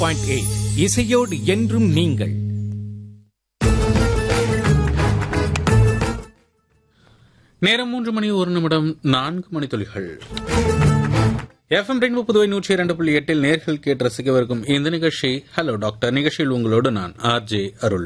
point eight இசையோடு என்றும் நீங்கள் நேரம் மூன்று மணி ஒரு நிமிடம் நான்கு மணி துளிகள் எஃப்எம் ரெண்டு புதுவை நூற்றி இரண்டு புள்ளி எட்டில் நேர்கள் கேட்டு ரசிக்கவிருக்கும் இந்த நிகழ்ச்சி ஹலோ டாக்டர் நிகழ்ச்சியில் உங்களோடு நான் ஆர்ஜே அருள்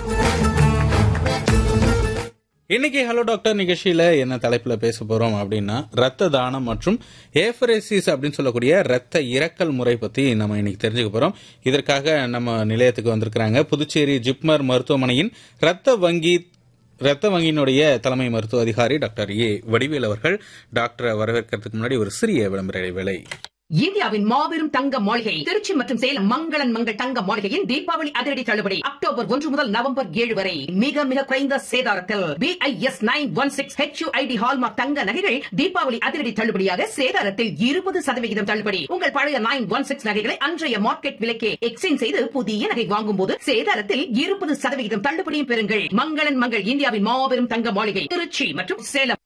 இன்னைக்கு ஹலோ டாக்டர் நிகழ்ச்சியில என்ன தலைப்புல பேச போறோம் அப்படின்னா ரத்த தானம் மற்றும் ஏஃபரேசிஸ் அப்படின்னு சொல்லக்கூடிய ரத்த இறக்கல் முறை பத்தி நம்ம இன்னைக்கு தெரிஞ்சுக்க போறோம் இதற்காக நம்ம நிலையத்துக்கு வந்திருக்கிறாங்க புதுச்சேரி ஜிப்மர் மருத்துவமனையின் ரத்த வங்கி ரத்த வங்கியினுடைய தலைமை மருத்துவ அதிகாரி டாக்டர் ஏ வடிவேல் அவர்கள் டாக்டரை வரவேற்கிறதுக்கு முன்னாடி ஒரு சிறிய விளம்பர இடைவேளை இந்தியாவின் மாபெரும் தங்க மாளிகை திருச்சி மற்றும் சேலம் மங்களன் மங்கள் தங்க மாளிகையின் தீபாவளி அதிரடி தள்ளுபடி அக்டோபர் ஒன்று முதல் நவம்பர் ஏழு வரை மிக மிக குறைந்த சேதாரத்தில் BIS nine one six HUID hallmark தங்க நகைகள் தீபாவளி அதிரடி தள்ளுபடியாக சேதாரத்தில் இருபது சதவிகிதம் தள்ளுபடி உங்கள் பழைய நைன் ஒன் சிக்ஸ் நகைகளை அன்றைய மார்க்கெட் விலைக்கே எக்ஸ்சேஞ்ச் செய்து புதிய நகை வாங்கும் போது சேதாரத்தில் இருபது சதவிகிதம் தள்ளுபடியும் பெறுங்கள் மங்களன் மங்கள் இந்தியாவின் மாபெரும் தங்க மாளிகை திருச்சி மற்றும் சேலம்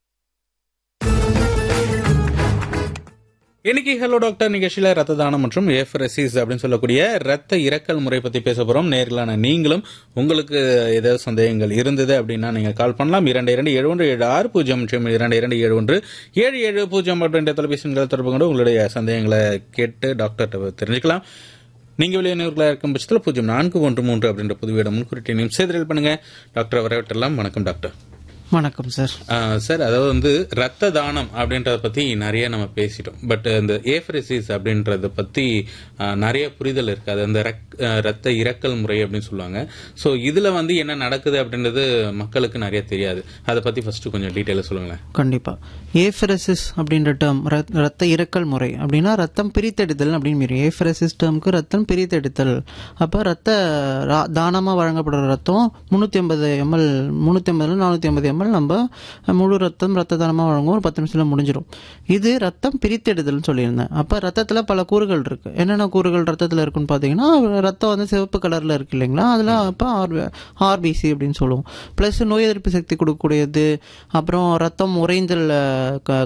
இன்னைக்கு ஹலோ டாக்டர் நிகழ்ச்சியில ரத்த தானம் மற்றும் ஏஃபரசிஸ் அப்படின்னு சொல்லக்கூடிய ரத்த இறக்கல் முறை பத்தி பேச போறோம் நேர்களான நீங்களும் உங்களுக்கு ஏதாவது சந்தேகங்கள் இருந்தது அப்படின்னா நீங்க கால் பண்ணலாம் இரண்டு இரண்டு ஏழு ஒன்று ஏழு ஆறு பூஜ்ஜியம் மற்றும் இரண்டு இரண்டு ஏழு ஒன்று ஏழு ஏழு பூஜ்ஜியம் அப்படின்ற தொலைபேசி எண்களை தொடர்பு கொண்டு உங்களுடைய சந்தேகங்களை கேட்டு டாக்டர்கிட்ட தெரிஞ்சுக்கலாம் நீங்க வெளியினர்களாக இருக்கும் பட்சத்தில் பூஜ்ஜியம் நான்கு ஒன்று மூன்று அப்படின்ற புதுவிடம் முன்குறிட்டு நிமிஷம் சேதல் பண்ணுங்க டாக்டர் வரவிட்டலாம் வணக்கம் டாக்டர் வணக்கம் சார் ஆஹ் சார் அதாவது வந்து ரத்த தானம் அப்படின்றத பத்தி நிறைய நம்ம பேசிட்டோம் பட் இந்த ஏஃபரசிஸ் அப்படின்றத பத்தி ஆஹ், நிறைய புரிதல் இருக்கு அது அந்த ரக்- ஆஹ், ரத்த இறக்கல் முறை அப்படின்னு சொல்லுவாங்க ஸோ இதுல வந்து என்ன நடக்குது அப்படின்றது மக்களுக்கு நிறைய தெரியாது அதை பத்தி ஃபர்ஸ்ட் கொஞ்சம் டீட்டெயிலாக சொல்லுங்களேன் கண்டிப்பா ஏஃபரசிஸ் அப்படின்ற டேர்ம் ரத்த இறக்கல் முறை அப்படின்னா ரத்தம் பிரித்தெடுத்தல் அப்படின்னு மீறி ஏஃபரசிஸ் டேர்முக்கு ரத்தம் பிரித்தெடுத்தல் அப்போ ரத்த ரா- தானமா வழங்கப்படுற ரத்தம் முந்நூற்றி ஐம்பது எம்எல் முந்நூற்றி ஐம்பதுல நானூற்றி ஐம்பது எம்எல் நம்ம முழு ரத்தம் ரத்த தானமாக வழங்குவோம் ஒரு பத்து நிமிஷத்தில் முடிஞ்சிடும் இது ரத்தம் பிரித்தெடுதல்னு சொல்லியிருந்தேன் அப்போ ரத்தத்தில் பல கூறுகள் இருக்கு என்னென்ன கூறுகள் ரத்தத்தில் இருக்குன்னு பார்த்தீங்கன்னா ரத்தம் வந்து சிவப்பு கலரில் இருக்கு இல்லைங்களா அதில் அப்போ ஆர்பிசி அப்படின்னு சொல்லுவோம் ப்ளஸ் நோய் எதிர்ப்பு சக்தி கொடுக்கக்கூடியது அப்புறம் ரத்தம் உறைந்தல் அஹ், க-